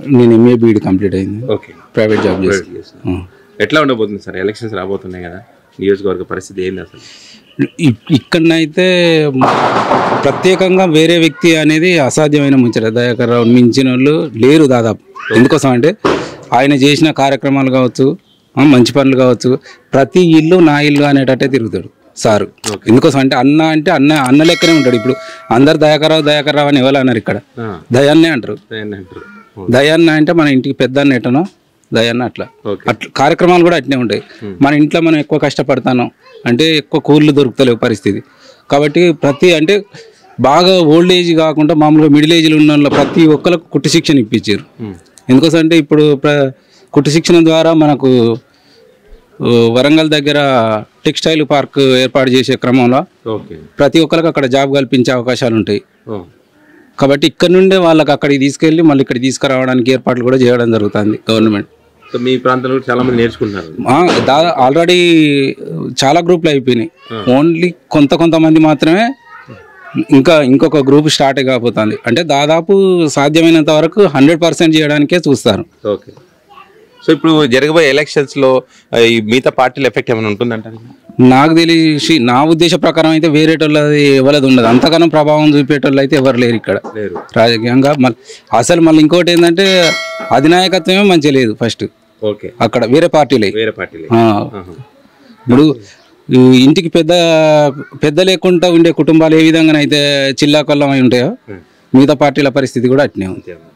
నేను MA BEd complete అయింది okay private job చేస్తాను ఎట్లా ఉండబోతుంది సార్ ఎలక్షన్స్ రాబోతున్నాయి కదా నియోజకవర్గ పరిస్థితి ఏంది అసలు ఇ- ఇక్కడనైతే ప్రత్యేకంగా వేరే వ్యక్తి అనేది అసాధ్యమైన ముచ్చట దయాకర్ రావు మించిన వాళ్ళు లేరు దాదాపు ఎందుకోసం అంటే ఆయన చేసిన కార్యక్రమాలు కావచ్చు ఆ, మంచి పనులు కావచ్చు ప్రతి ఇల్లు నా ఇల్లు అనేటట్టే తిరుగుతాడు సారు ఎందుకోసం అంటే అన్న అంటే అన్న అన్న లెక్కనే ఉంటాడు ఇప్పుడు అందరు దయాకర్ రావు దయాకర్ రావు అని ఎవరు అన్నారు ఇక్కడ ఆ, దయాన్నే అంటారు ఏంటి అంటారు దయాన్న అంటే మన ఇంటికి పెద్ద అన్న ఎటనో దయాన్న అట్లా ఓకే అట్లా కార్యక్రమాలు కూడా అట్నే ఉంటాయి మన ఇంట్లో మనం ఎక్కువ కష్టపడతాను అంటే ఎక్కువ కూర్లు దొరుకుతలేవు పరిస్థితి కాబట్టి ప్రతి అంటే బాగా ఓల్డ్ ఏజ్ కాకుండా మామూలుగా మిడిల్ ఏజ్లో ఉన్న వాళ్ళ ప్రతి ఒక్కరికి కుట్టు శిక్షణ ఇప్పించారు ఉమ్. ఎందుకోసం అంటే ఇప్పుడు ప్ర కుట్టు శిక్షణ ద్వారా మనకు ఆ, వరంగల్ దగ్గర టెక్స్టైల్ పార్క్ ఏర్పాటు చేసే క్రమంలో ఓకే ప్రతి ఒక్కరికి అక్కడ జాబ్ కల్పించే అవకాశాలు ఉంటాయి ఓ కాబట్టి ఇక్కడ నుండే వాళ్ళకి అక్కడికి తీసుకెళ్ళి మళ్ళీ ఇక్కడ తీసుకురావడానికి ఏర్పాట్లు కూడా చేయడం జరుగుతుంది గవర్నమెంట్ సో మీ ప్రాంతంలో కూడా చాలా మంది నేర్చుకుంటున్నారు ఆ, దాదా ఆల్రెడీ చాలా గ్రూపులు అయిపోయినాయి ఓన్లీ కొంత కొంతమంది మాత్రమే ఇంకా ఇంకొక గ్రూప్ స్టార్ట్ కాబోతుంది అంటే దాదాపు సాధ్యమైనంత వరకు హండ్రెడ్ పర్సెంట్ చేయడానికే చూస్తారు ఓకే సో ఇప్పుడు జరగబోయే ఎలక్షన్స్ లో ఆ, ఈ మిగతా పార్టీల ఎఫెక్ట్ ఏమైనా ఉంటుందంటారు నాకు తెలిసి నా ఉద్దేశ ప్రకారం అయితే వేరేటోళ్ళది ఎవరిది ఉండదు అంతగానో ప్రభావం చూపేటోళ్ళు అయితే ఎవరు లేరు ఇక్కడ లేరు రాజకీయంగా మళ్ళీ అసలు మళ్ళీ ఇంకోటి ఏంటంటే అధినాయకత్వమే మంచిగా లేదు ఫస్ట్ ఓకే అక్కడ వేరే పార్టీలే వేరే పార్టీలే ఆ, ఇప్పుడు ఈ ఇంటికి పెద్ద పెద్ద లేకుండా ఉండే కుటుంబాలు ఏ విధంగానైతే చిల్లా కొల్లం అయి ఉంటాయో మిగతా పార్టీల పరిస్థితి కూడా అట్నే ఉంది అంతే